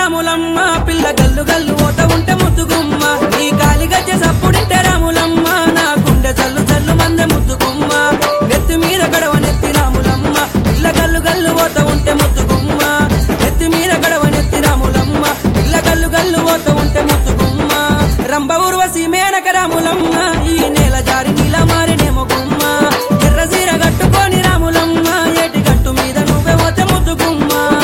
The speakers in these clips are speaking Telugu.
రాములమ్మ పిల్ల గల్లు గల్లు ఓత ఉంటే ముద్దుగుమ్మ నీ కాలి గజ్జ సప్పుడింటే రాములమ్మ నా గుండె చల్లు చల్లు మందె ముద్దుగుమ్మ నెత్తి మీద గడవ నెత్తి రాములమ్మ పిల్ల గల్లు గల్లు ఓత ఉంటే ముద్దుగుమ్మ నెత్తి మీద గడవ నెత్తి రాములమ్మ పిల్ల గల్లు గల్లు ఓత ఉంటే ముద్దుగుమ్మ రంభ ఊర్వశి మేనక రాములమ్మ ఈ నేల జారి నీల మారినేమో గుమ్మ ఎర్ర సీర కట్టుకొని రాములమ్మ ఏటి గట్టు మీద నువ్వే పోతే ముద్దుగుమ్మ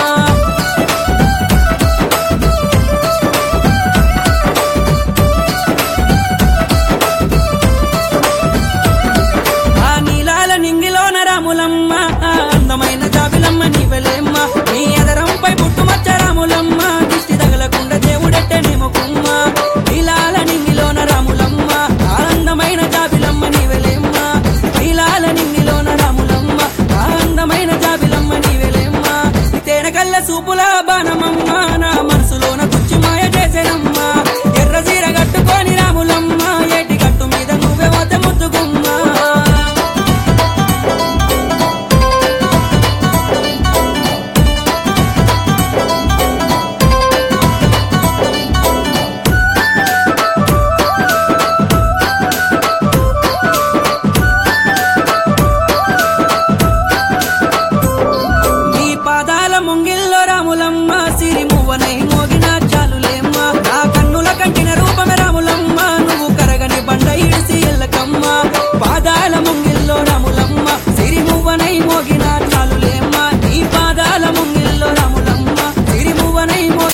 ఆ నీలాల నింగిలోన రాములమ్మ ఆ అందమైన జాబిలమ్మ నీవెలేమ్మ నీ ఎదరంపై పుట్టుమచ్చ రాములమ్మ దిష్టి తగలకుండా దేవుడెట్టే నేమకుమ్మ నీలాల నింగిలోన రాములమ్మ ఆ అందమైన జాబిలమ్మ నీవెలేమ్మ నీలాల నింగిలోన రాములమ్మ ఆ అందమైన జాబిలమ్మ నీవెలేమ్మ తేనెకల్ల సూపుల బాణమమ్మ నా